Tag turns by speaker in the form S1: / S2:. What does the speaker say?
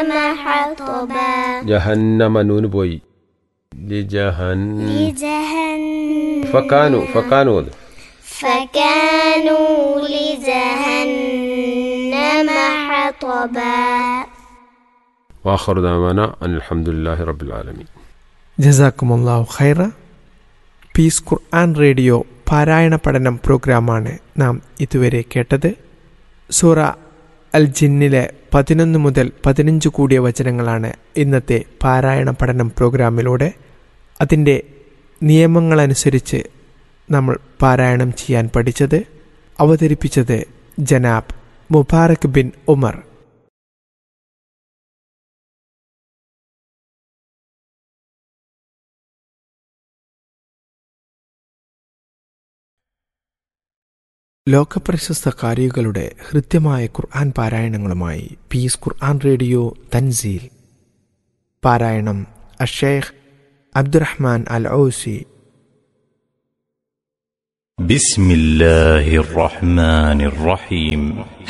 S1: حطبا
S2: ജഹന്നമ നൂന് പോയി ലിജഹൻ
S1: لجهنم
S2: ഫക്കാനു ഫക്കാനു അത്
S1: فكانوا لجهنم حطبا
S2: വാഖർ ദാമാന അൽഹംദുലില്ലാഹി റബ്ബിൽ ആലമീൻ
S3: ജസാക്കുമുല്ലാഹു ഖൈറ പീസ് ഖുർആൻ റേഡിയോ പാരായണ പഠനം പ്രോഗ്രാമാണ് നാം ഇതുവരെ കേട്ടത് സൂറ അൽ ജിന്നിലെ പതിനൊന്ന് മുതൽ പതിനഞ്ച് കൂടിയ വചനങ്ങളാണ് ഇന്നത്തെ പാരായണ പഠനം പ്രോഗ്രാമിലൂടെ അതിൻ്റെ നിയമങ്ങളനുസരിച്ച് നമ്മൾ പാരായണം ചെയ്യാൻ പഠിച്ചത് അവതരിപ്പിച്ചത് ജനാബ് മുബാറക് ബിൻ ഉമർ ലോകപ്രശസ്ത കാരികളുടെ ഹൃദ്യമായ ഖുർആൻ പാരായണങ്ങളുമായി പീസ് ഖുർആൻ റേഡിയോ തൻസീൽ പാരായണം അഷേഖ് അബ്ദുറഹ്മാൻ അൽ ഔസി
S4: بسم الله الرحمن الرحيم